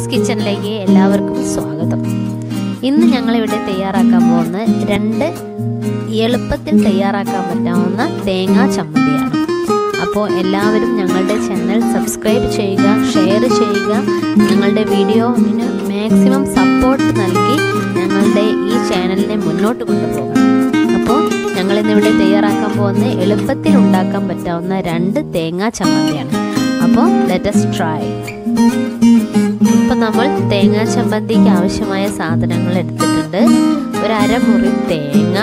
ഷീബാസ് കിച്ചണിലേക്ക് എല്ലാവർക്കും സ്വാഗതം ഇന്ന് ഞങ്ങളിവിടെ തയ്യാറാക്കാൻ പോകുന്ന രണ്ട് എളുപ്പത്തിൽ തയ്യാറാക്കാൻ പറ്റാവുന്ന തേങ്ങാ ചമ്മന്തിയാണ് അപ്പോൾ എല്ലാവരും ഞങ്ങളുടെ ചാനൽ സബ്സ്ക്രൈബ് ചെയ്യുക ഷെയർ ചെയ്യുക ഞങ്ങളുടെ വീഡിയോവിന് മാക്സിമം സപ്പോർട്ട് നൽകി ഞങ്ങളുടെ ഈ ചാനലിനെ മുന്നോട്ട് കൊണ്ടുപോകണം അപ്പോൾ ഞങ്ങൾ ഇന്നിവിടെ തയ്യാറാക്കാൻ പോകുന്ന എളുപ്പത്തിൽ ഉണ്ടാക്കാൻ പറ്റാവുന്ന രണ്ട് തേങ്ങാ ചമ്മന്തിയാണ് അപ്പോൾ ലെറ്റസ് ട്രൈ ഇപ്പം നമ്മൾ തേങ്ങാ ചമ്മന്തിക്ക് ആവശ്യമായ സാധനങ്ങൾ എടുത്തിട്ടുണ്ട് ഒരു അരമുറി തേങ്ങ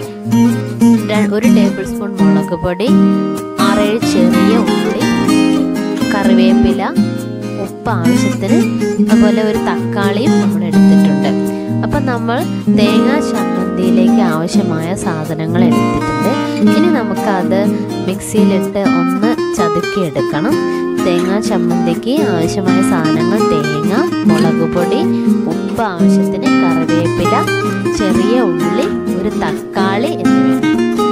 ര- ഒരു ടേബിൾ സ്പൂൺ മുളക് പൊടി ആറേഴ് ചെറിയ ഉള്ളി കറിവേപ്പില ഉപ്പ് ആവശ്യത്തിന് അതുപോലെ ഒരു തക്കാളിയും നമ്മൾ എടുത്തിട്ടുണ്ട് അപ്പം നമ്മൾ തേങ്ങാ ചമ്മന്തിയിലേക്ക് ആവശ്യമായ സാധനങ്ങൾ എടുത്തിട്ടുണ്ട് ഇനി നമുക്കത് മിക്സിയിലിട്ട് ഒന്ന് ചതുക്കിയെടുക്കണം തേങ്ങാ ചമ്മന്തിക്ക് ആവശ്യമായ സാധനങ്ങൾ തേങ്ങ മുളക് പൊടി ഉപ്പ് ആവശ്യത്തിന് കറിവേപ്പില ചെറിയ ഉള്ളി ഒരു തക്കാളി എന്നിവയാണ്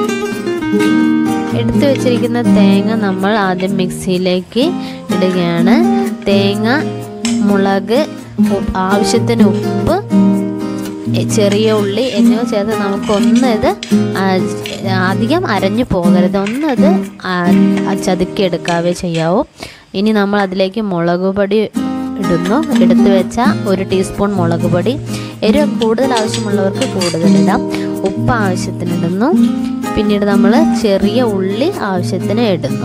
എടുത്തു വെച്ചിരിക്കുന്ന തേങ്ങ നമ്മൾ ആദ്യം മിക്സിയിലേക്ക് ഇടുകയാണ് തേങ്ങ മുളക് ഉപ്പ് ആവശ്യത്തിന് ഉപ്പ് എ- ചെറിയ ഉള്ളി എന്നിവ ചേർത്ത് നമുക്ക് ഒന്ന് ഇത് ആ, അധികം അരഞ്ഞു പോകരുത് ഒന്ന് ഇത് ആ, ചതുക്കി എടുക്കാവേ ചെയ്യാവൂ ഇനി നമ്മൾ അതിലേക്ക് മുളക് പൊടി ഇടുന്നു എടുത്തു വെച്ച ഒരു ടീസ്പൂൺ മുളക് പൊടി എരിവ് കൂടുതൽ ആവശ്യമുള്ളവർക്ക് കൂടുതൽ ഇടാം ഉപ്പ് ആവശ്യത്തിന് ഇടുന്നു പിന്നീട് നമ്മൾ ചെറിയ ഉള്ളി ആവശ്യത്തിന് ഇടുന്നു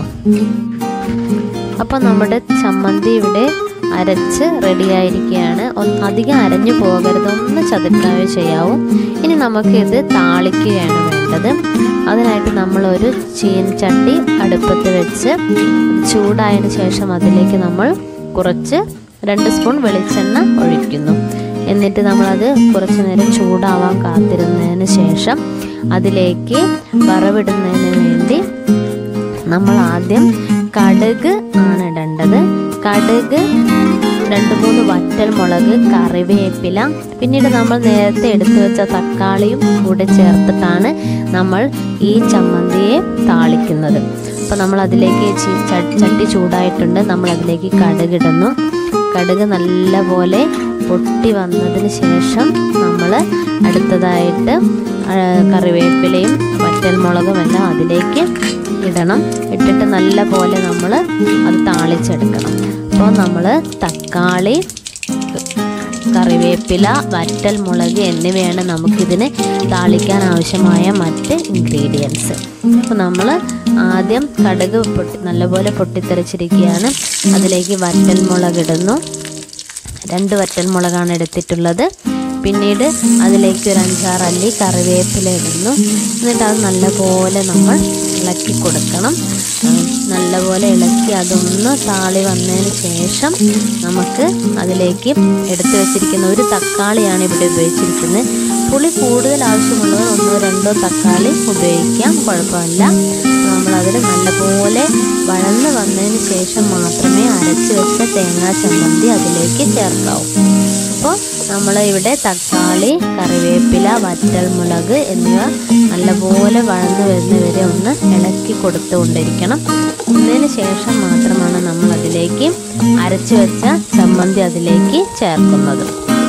അപ്പോൾ നമ്മുടെ ചമ്മന്തി ഇവിടെ അരച്ച് റെഡിയായിരിക്കുകയാണ് ഒന്ന് അധികം അരഞ്ഞു പോകരുത് ഒന്ന് ചതുക്കാവേ ചെയ്യാവൂ ഇനി നമുക്കിത് താളിക്കുകയാണ് വേണ്ടത് അതിനായിട്ട് നമ്മളൊരു ചീൻചട്ടി അടുപ്പത്ത് വെച്ച് ചൂടായതിന് ശേഷം അതിലേക്ക് നമ്മൾ കുറച്ച് രണ്ട് സ്പൂൺ വെളിച്ചെണ്ണ ഒഴിക്കുന്നു എന്നിട്ട് നമ്മളത് കുറച്ച് നേരം ചൂടാവാൻ കാത്തിരുന്നതിന് ശേഷം അതിലേക്ക് വറവിടുന്നതിന് വേണ്ടി നമ്മൾ ആദ്യം കടുക് ആണ് ഇടേണ്ടത് കടുക് രണ്ട് മൂന്ന് വറ്റൽ മുളക് കറിവേപ്പില പിന്നീട് നമ്മൾ നേരത്തെ എടുത്തു വെച്ച തക്കാളിയും കൂടെ ചേർത്തിട്ടാണ് നമ്മൾ ഈ ചമ്മന്തിയെ താളിക്കുന്നത് അപ്പോൾ നമ്മൾ അതിലേക്ക് ചി- ച- ചട്ടി ചൂടായിട്ടുണ്ട് നമ്മൾ അതിലേക്ക് കടുക് ഇടുന്നു കടുക് നല്ലപോലെ പൊട്ടി വന്നതിന് ശേഷം നമ്മൾ അടുത്തതായിട്ട് ആ, കറിവേപ്പിലയും വറ്റൽമുളകും എല്ലാം അതിലേക്ക് ഇടണം ഇട്ടിട്ട് നല്ല പോലെ നമ്മൾ അത് താളിച്ചെടുക്കണം അപ്പോൾ നമ്മൾ തക്കാളി കറിവേപ്പില വറ്റൽ മുളക് എന്നിവയാണ് നമുക്കിതിന് താളിക്കാൻ ആവശ്യമായ മറ്റ് ഇൻഗ്രീഡിയൻസ് അപ്പോൾ നമ്മൾ ആദ്യം കടുക് പൊട്ടി നല്ലപോലെ പൊട്ടിത്തെറിച്ചിരിക്കുകയാണ് അതിലേക്ക് വറ്റൽ മുളക് ഇടുന്നു രണ്ട് വറ്റൽമുളകാണ് എടുത്തിട്ടുള്ളത് പിന്നീട് അതിലേക്ക് ഒരു അഞ്ചാറ് അല്ലി കറിവേപ്പില ഇടുന്നു എന്നിട്ട് അത് നല്ലപോലെ നമ്മൾ ഇളക്കി കൊടുക്കണം ആ, നല്ലപോലെ ഇളക്കി അതൊന്ന് താളി വന്നതിന് ശേഷം നമുക്ക് അതിലേക്ക് എടുത്തു വെച്ചിരിക്കുന്ന ഒരു തക്കാളിയാണ് ഇവിടെ ഉപയോഗിച്ചിരിക്കുന്നത് പുളി കൂടുതൽ ആവശ്യമുള്ളവർ ഒന്നോ രണ്ടോ തക്കാളി ഉപയോഗിക്കാം കുഴപ്പമില്ല നമ്മളതിൽ നല്ലപോലെ വഴന്ന് വന്നതിന് ശേഷം മാത്രമേ അരച്ച് വെച്ച തേങ്ങാ ചമ്മന്തി അതിലേക്ക് ചേർക്കാവൂ അപ്പോൾ നമ്മൾ ഇവിടെ തക്കാളി കറിവേപ്പില വറ്റൽമുളക് എന്നിവ നല്ലപോലെ വഴന്ന് വരുന്നവരെ ഒന്ന് ഇളക്കി കൊടുത്തുകൊണ്ടിരിക്കണം ഇതിന് ശേഷം മാത്രമാണ് നമ്മൾ അതിലേക്ക് അരച്ച് വെച്ച ചമ്മന്തി അതിലേക്ക് ചേർക്കുന്നത്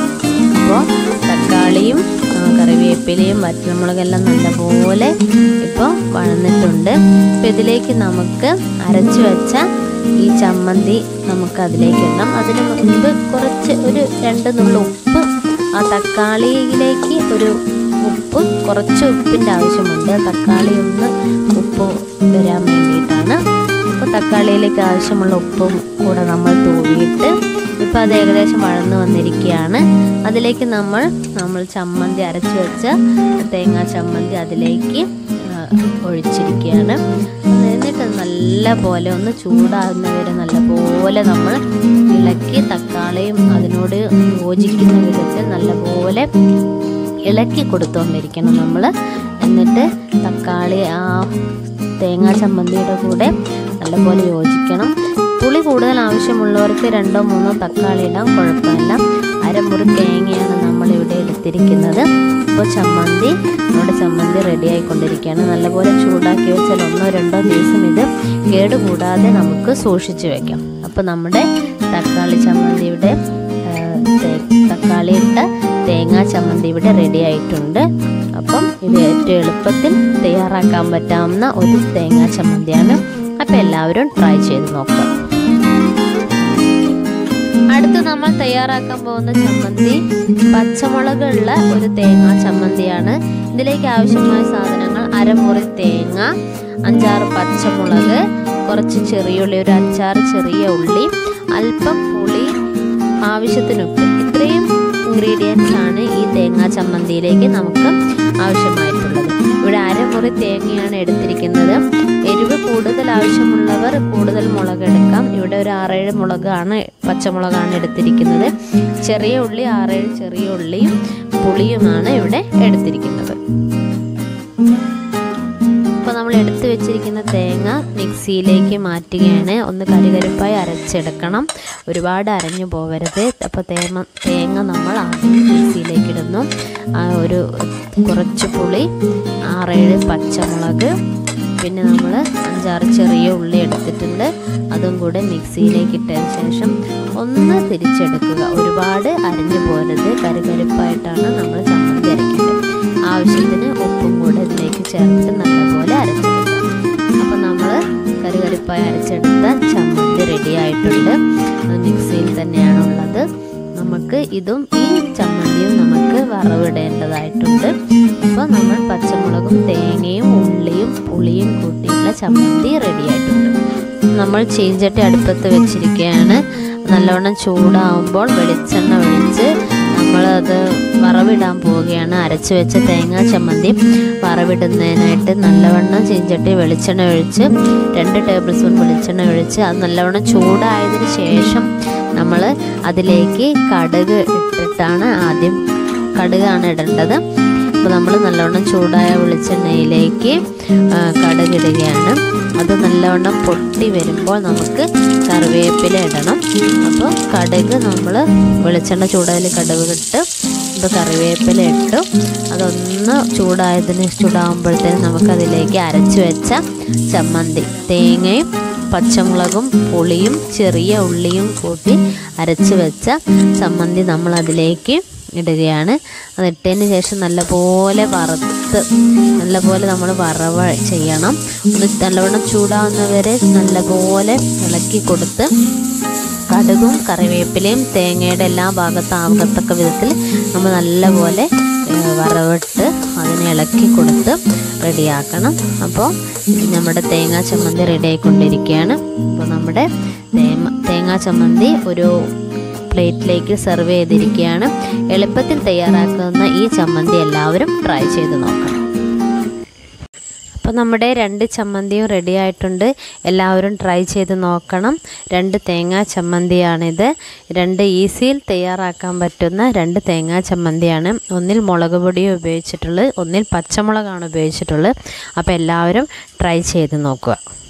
അപ്പോൾ തക്കാളിയും ആ, കറിവേപ്പിലയും വറ്റൽമുളകെല്ലാം നല്ലപോലെ ഇപ്പോൾ വഴന്നിട്ടുണ്ട് അപ്പോൾ ഇതിലേക്ക് നമുക്ക് അരച്ച് വെച്ച ഈ ചമ്മന്തി നമുക്ക് അതിലേക്ക് ഇടണം അതിന് മുൻപ് കുറച്ച് ഒരു രണ്ട് നുള്ള ഉപ്പ് ആ തക്കാളിയിലേക്ക് ഒരു ഉപ്പ് കുറച്ച് ഉപ്പിൻ്റെ ആവശ്യമുണ്ട് തക്കാളി ഒന്ന് ഉപ്പ് വരാൻ വേണ്ടിയിട്ടാണ് അപ്പോൾ തക്കാളിയിലേക്ക് ആവശ്യമുള്ള ഉപ്പും കൂടെ നമ്മൾ തൂവിയിട്ട് ഇപ്പോൾ അത് ഏകദേശം വഴന്നു വന്നിരിക്കുകയാണ് അതിലേക്ക് നമ്മൾ നമ്മൾ ചമ്മന്തി അരച്ച് വെച്ച തേങ്ങാ ചമ്മന്തി അതിലേക്ക് ആ, ഒഴിച്ചിരിക്കുകയാണ് എന്നിട്ട് നല്ല പോലെ ഒന്ന് ചൂടാകുന്നവരെ നല്ല പോലെ നമ്മൾ ഇളക്കി തക്കാളിയും അതിനോട് യോജിക്കുന്ന വിധത്തിൽ നല്ലപോലെ ഇളക്കി കൊടുത്തുകൊണ്ടിരിക്കണം നമ്മൾ എന്നിട്ട് തക്കാളി ആ തേങ്ങാ ചമ്മന്തിയുടെ കൂടെ നല്ലപോലെ യോജിക്കണം പുളി കൂടുതൽ ആവശ്യമുള്ളവർക്ക് രണ്ടോ മൂന്നോ തക്കാളി ഇടാം കുഴപ്പമില്ല അരമുറി തേങ്ങയാണ് നമ്മളിവിടെ എടുത്തിരിക്കുന്നത് ഇപ്പോൾ ചമ്മന്തി നമ്മുടെ ചമ്മന്തി റെഡി ആയിക്കൊണ്ടിരിക്കുകയാണ് നല്ലപോലെ ചൂടാക്കി വെച്ചാൽ ഒന്നോ രണ്ടോ ദിവസം ഇത് കേടുകൂടാതെ നമുക്ക് സൂക്ഷിച്ചു വെക്കാം അപ്പോൾ നമ്മുടെ തക്കാളി ചമ്മന്തി ഇവിടെ ആ, തേ- തക്കാളി ഇട്ട തേങ്ങാ ചമ്മന്തി ഇവിടെ റെഡി ആയിട്ടുണ്ട് അപ്പം ഇത് ഏറ്റവും എളുപ്പത്തിൽ തയ്യാറാക്കാൻ പറ്റാവുന്ന ഒരു തേങ്ങാ ചമ്മന്തിയാണ് അപ്പം എല്ലാവരും ട്രൈ ചെയ്ത് നോക്കുക അടുത്ത് നമ്മൾ തയ്യാറാക്കാൻ പോകുന്ന ചമ്മന്തി പച്ചമുളകുള്ള ഒരു തേങ്ങാ ചമ്മന്തിയാണ് ഇതിലേക്ക് ആവശ്യമായ സാധനങ്ങൾ അരമുറി തേങ്ങ അഞ്ചാറ് പച്ചമുളക് കുറച്ച് ചെറിയ ഉള്ളി ഒരു അഞ്ചാറ് ചെറിയ ഉള്ളി അല്പം പുളി ആവശ്യത്തിന് ഉപ്പ് ഇത്രയും ഇൻഗ്രീഡിയൻസ് ആണ് ഈ തേങ്ങാ ചമ്മന്തിയിലേക്ക് നമുക്ക് ആവശ്യമായിട്ടുള്ളത് ഇവിടെ അരമുറി തേങ്ങയാണ് എടുത്തിരിക്കുന്നത് എരിവ് കൂടുതൽ ആവശ്യമുള്ളവർ കൂടുതൽ മുളക് എടുക്കാം ഇവിടെ ഒരു ആറേഴ് മുളകാണ് പച്ചമുളകാണ് എടുത്തിരിക്കുന്നത് ചെറിയ ഉള്ളി ആറേഴ് ചെറിയ ഉള്ളിയും പുളിയുമാണ് ഇവിടെ എടുത്തിരിക്കുന്നത് അപ്പോൾ നമ്മൾ എടുത്തു വെച്ചിരിക്കുന്ന തേങ്ങ മിക്സിയിലേക്ക് മാറ്റുകയാണ് ഒന്ന് കരുകരുപ്പായി അരച്ചെടുക്കണം ഒരുപാട് അരഞ്ഞു പോവരുത് അപ്പോൾ തേങ്ങ തേങ്ങ നമ്മൾ ആദ്യം മിക്സിയിലേക്ക് ഇടുന്നു ആ ഒരു കുറച്ച് പുളി ആറേഴ് പച്ചമുളക് പിന്നെ നമ്മൾ അഞ്ചാറ് ചെറിയ ഉള്ളി എടുത്തിട്ടുണ്ട് അതും കൂടെ മിക്സിയിലേക്ക് ഇട്ടതിന് ശേഷം ഒന്ന് തിരിച്ചെടുക്കുക ഒരുപാട് അരിഞ്ഞു പോരുത് കരുകരുപ്പായിട്ടാണ് നമ്മൾ ചമ്മന്തി അരയ്ക്കേണ്ടത് ആവശ്യത്തിന് ഉപ്പും കൂടെ ഇതിലേക്ക് ചേർത്ത് നല്ലപോലെ അരച്ചെടുക്കുക അപ്പോൾ നമ്മൾ കരുകരുപ്പായി അരച്ചെടുത്ത ചമ്മന്തി റെഡി ആയിട്ടുണ്ട് അത് മിക്സിയിൽ തന്നെയാണ് ഉള്ളത് നമുക്ക് ഇതും ഈ ചമ്മന്തിയും നമുക്ക് വറവിടേണ്ടതായിട്ടുണ്ട് അപ്പോൾ നമ്മൾ പച്ചമുളകും തേങ്ങയും ഉള്ളിയും പുളിയും കൂട്ടിയുള്ള ചമ്മന്തി റെഡി ആയിട്ടുണ്ട് നമ്മൾ ചീഞ്ചട്ടി അടുപ്പത്ത് വെച്ചിരിക്കുകയാണ് നല്ലവണ്ണം ചൂടാവുമ്പോൾ വെളിച്ചെണ്ണ ഒഴിച്ച് നമ്മളത് വറവിടാൻ പോവുകയാണ് അരച്ച് വെച്ച തേങ്ങാ ചമ്മന്തി വറവിടുന്നതിനായിട്ട് നല്ലവണ്ണം ചീഞ്ചട്ടി വെളിച്ചെണ്ണ ഒഴിച്ച് രണ്ട് ടേബിൾ സ്പൂൺ വെളിച്ചെണ്ണ ഒഴിച്ച് അത് നല്ലവണ്ണം ചൂടായതിന് ശേഷം നമ്മൾ അതിലേക്ക് കടുക് ഇട്ടിട്ടാണ് ആദ്യം കടുകാണ് ഇടേണ്ടത് അപ്പോൾ നമ്മൾ നല്ലവണ്ണം ചൂടായ വെളിച്ചെണ്ണയിലേക്ക് ആ, കടുകിടുകയാണ് അത് നല്ലവണ്ണം പൊട്ടി വരുമ്പോൾ നമുക്ക് കറിവേപ്പില ഇടണം അപ്പോൾ കടുക് നമ്മൾ വെളിച്ചെണ്ണ ചൂടായാൽ കടുക് ഇട്ട് ഇപ്പോൾ കറിവേപ്പില ഇട്ടു അതൊന്ന് ചൂടായതിന് ചൂടാകുമ്പോഴത്തേനും നമുക്കതിലേക്ക് അരച്ച് വെച്ച ചമ്മന്തി തേങ്ങയും പച്ചമുളകും പുളിയും ചെറിയ ഉള്ളിയും കൂട്ടി അരച്ച് വെച്ച ചമ്മന്തി നമ്മൾ അതിലേക്ക് ഇടുകയാണ് അത് ഇട്ടതിന് ശേഷം നല്ലപോലെ വറുത്ത് നല്ലപോലെ നമ്മൾ വറവ് ചെയ്യണം ഒന്ന് നല്ലവണ്ണം ചൂടാവുന്നവരെ നല്ലപോലെ ഇളക്കി കൊടുത്ത് കടുകും കറിവേപ്പിലയും തേങ്ങയുടെ എല്ലാ ഭാഗത്തും ആകത്തക്ക വിധത്തിൽ നമ്മൾ നല്ലപോലെ ഏഹ്, വറവിട്ട് അതിനെ ഇളക്കി കൊടുത്ത് റെഡിയാക്കണം അപ്പോൾ നമ്മുടെ തേങ്ങാ ചമ്മന്തി റെഡി ആയിക്കൊണ്ടിരിക്കുകയാണ് അപ്പോൾ നമ്മുടെ തേങ്ങ തേങ്ങാ ചമ്മന്തി ഒരു പ്ലേറ്റിലേക്ക് സെർവ് ചെയ്തിരിക്കുകയാണ് എളുപ്പത്തിൽ തയ്യാറാക്കുന്ന ഈ ചമ്മന്തി എല്ലാവരും ട്രൈ ചെയ്ത് നോക്കണം അപ്പോൾ നമ്മുടെ രണ്ട് ചമ്മന്തിയും റെഡി ആയിട്ടുണ്ട് എല്ലാവരും ട്രൈ ചെയ്ത് നോക്കണം രണ്ട് തേങ്ങാ ചമ്മന്തിയാണിത് രണ്ട് ഈസിയിൽ തയ്യാറാക്കാൻ പറ്റുന്ന രണ്ട് തേങ്ങാ ചമ്മന്തിയാണ് ഒന്നിൽ മുളക് പൊടിയും ഉപയോഗിച്ചിട്ടുള്ളത് ഒന്നിൽ പച്ചമുളകാണ് ഉപയോഗിച്ചിട്ടുള്ളത് അപ്പോൾ എല്ലാവരും ട്രൈ ചെയ്ത് നോക്കുക